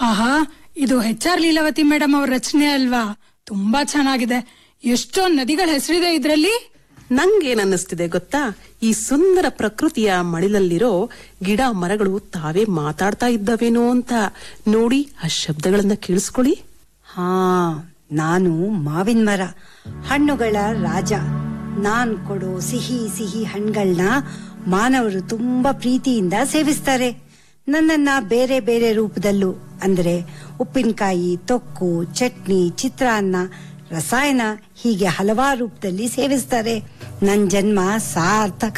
ಆಹಾ ಇದು H R Leelavathi madam ಅವ್ರ ರಚನೆ ಅಲ್ವಾ ತುಂಬಾ ಚೆನ್ನಾಗಿದೆ ಎಷ್ಟೊಂದ್ ನದಿಗಳ ಹೆಸರಿದೆ ಇದ್ರಲ್ಲಿ ನಂಗೇನ್ ಅನ್ನಿಸ್ತಿದೆ ಗೊತ್ತಾ ಈ ಸುಂದರ ಪ್ರಕೃತಿಯ ಮಡಿಲಲ್ಲಿರೋ ಗಿಡ ಮರಗಳು ತಾವೇ ಮಾತಾಡ್ತಾ ಇದ್ದವೇನೋ ಅಂತ ನೋಡಿ ಆ ಶಬ್ದಗಳನ್ನ ಕೇಳಿಸ್ಕೊಳ್ಳಿ ಹಾ ನಾನು ಮಾವಿನ ಮರ ಹಣ್ಣುಗಳ ರಾಜ ನಾನ್ ಕೊಡೋ ಸಿಹಿ ಸಿಹಿ ಹಣ್ಣುಗಳನ್ನ ಮಾನವರು ತುಂಬಾ ಪ್ರೀತಿಯಿಂದ ಸೇವಿಸ್ತಾರೆ ನನ್ನನ್ನ ಬೇರೆ ಬೇರೆ ರೂಪದಲ್ಲೂ ಅಂದ್ರೆ ಉಪ್ಪಿನಕಾಯಿ ತೊಕ್ಕು ಚಟ್ನಿ ಚಿತ್ರಾನ್ನ ರಸಾಯನ ಹೀಗೆ ಹಲವಾರು ರೂಪದಲ್ಲಿ ಸೇವಿಸ್ತಾರೆ ನನ್ ಜನ್ಮ ಸಾರ್ಥಕ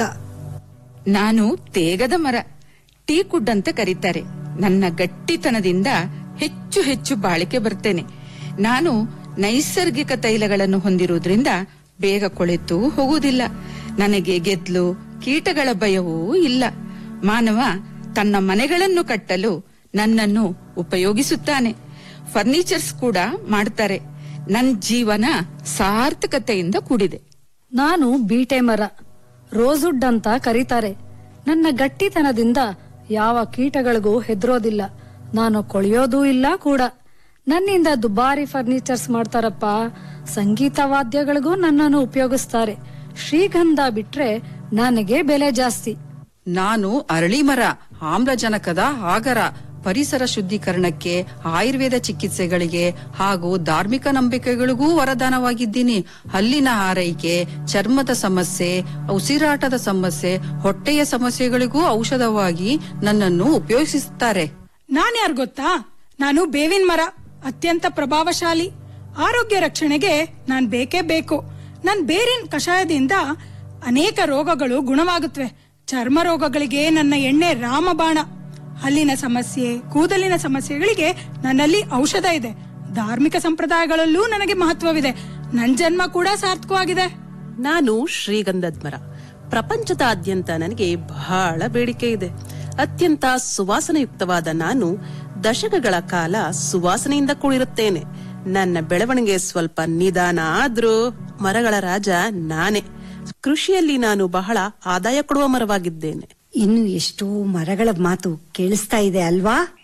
ನಾನು ತೇಗದ ಮರ ಟೀ ಕುಡ್ ಅಂತ ಕರೀತಾರೆ ನನ್ನ ಗಟ್ಟಿತನದಿಂದ ಹೆಚ್ಚು ಹೆಚ್ಚು ಬಾಳಿಕೆ ಬರ್ತೇನೆ ನಾನು ನೈಸರ್ಗಿಕ ತೈಲಗಳನ್ನು ಹೊಂದಿರುವುದರಿಂದ ಬೇಗ ಕೊಳೆತು ಹೋಗುವುದಿಲ್ಲ ನನಗೆ ಗೆದ್ಲು ಕೀಟಗಳ ಭಯವೂ ಇಲ್ಲ ಮಾನವ ತನ್ನ ಮನೆಗಳನ್ನು ಕಟ್ಟಲು ನನ್ನನ್ನು ಉಪಯೋಗಿಸುತ್ತಾನೆ ಫರ್ನಿಚರ್ಸ್ ಕೂಡ ಮಾಡ್ತಾರೆ ನನ್ ಜೀವನ ಸಾರ್ಥಕತೆಯಿಂದ ಕೂಡಿದೆ ನಾನು ಬೀಟೆ ಮರ ರೋಸುಡ್ ಅಂತ ಕರೀತಾರೆ ನನ್ನ ಗಟ್ಟಿತನದಿಂದ ಯಾವ ಕೀಟಗಳಿಗೂ ಹೆದರೋದಿಲ್ಲ ನಾನು ಕೊಳೆಯೋದೂ ಇಲ್ಲ ಕೂಡ ನನ್ನಿಂದ ದುಬಾರಿ ಫರ್ನಿಚರ್ಸ್ ಮಾಡ್ತಾರಪ್ಪ ಸಂಗೀತ ವಾದ್ಯಗಳಿಗೂ ನನ್ನನ್ನು ಉಪಯೋಗಿಸ್ತಾರೆ ಶ್ರೀಗಂಧ ಬಿಟ್ರೆ ನನಗೆ ಬೆಲೆ ಜಾಸ್ತಿ ನಾನು ಅರಳಿ ಮರ ಆಮ್ಲಜನಕದ ಆಗರ ಪರಿಸರ ಶುದ್ಧೀಕರಣಕ್ಕೆ ಆಯುರ್ವೇದ ಚಿಕಿತ್ಸೆಗಳಿಗೆ ಹಾಗೂ ಧಾರ್ಮಿಕ ನಂಬಿಕೆಗಳಿಗೂ ವರದಾನವಾಗಿದ್ದೀನಿ ಹಲ್ಲಿನ ಆರೈಕೆ ಚರ್ಮದ ಸಮಸ್ಯೆ ಉಸಿರಾಟದ ಸಮಸ್ಯೆ ಹೊಟ್ಟೆಯ ಸಮಸ್ಯೆಗಳಿಗೂ ಔಷಧವಾಗಿ ನನ್ನನ್ನು ಉಪಯೋಗಿಸುತ್ತಾರೆ ನಾನ್ ಯಾರ್ ಗೊತ್ತಾ ನಾನು ಬೇವಿನ ಮರ ಅತ್ಯಂತ ಪ್ರಭಾವಶಾಲಿ ಆರೋಗ್ಯ ರಕ್ಷಣೆಗೆ ನಾನ್ ಬೇಕೇ ಬೇಕು ನನ್ ಬೇರಿನ ಕಷಾಯದಿಂದ ಅನೇಕ ರೋಗಗಳು ಗುಣವಾಗುತ್ತವೆ ಚರ್ಮ ರೋಗಗಳಿಗೆ ನನ್ನ ಎಣ್ಣೆ ರಾಮಬಾಣ ಹಲ್ಲಿನ ಸಮಸ್ಯೆ ಕೂದಲಿನ ಸಮಸ್ಯೆಗಳಿಗೆ ನನ್ನಲ್ಲಿ ಔಷಧ ಇದೆ ಧಾರ್ಮಿಕ ಸಂಪ್ರದಾಯಗಳಲ್ಲೂ ನನಗೆ ಮಹತ್ವವಿದೆ ನನ್ ಜನ್ಮ ಕೂಡ ಸಾರ್ಥಕವಾಗಿದೆ ನಾನು ಶ್ರೀಗಂಧದ್ ಮರ ಪ್ರಪಂಚದಾದ್ಯಂತ ನನಗೆ ಬಹಳ ಬೇಡಿಕೆ ಇದೆ ಅತ್ಯಂತ ಸುವಾಸನಯುಕ್ತವಾದ ನಾನು ದಶಕಗಳ ಕಾಲ ಸುವಾಸನೆಯಿಂದ ಕೂಡಿರುತ್ತೇನೆ ನನ್ನ ಬೆಳವಣಿಗೆ ಸ್ವಲ್ಪ ನಿಧಾನ ಆದ್ರೂ ಮರಗಳ ರಾಜ ನಾನೇ ಕೃಷಿಯಲ್ಲಿ ನಾನು ಬಹಳ ಆದಾಯ ಕೊಡುವ ಮರವಾಗಿದ್ದೇನೆ ಇನ್ನು ಎಷ್ಟೋ ಮರಗಳ ಮಾತು ಕೇಳಿಸ್ತಾ ಇದೆ ಅಲ್ವಾ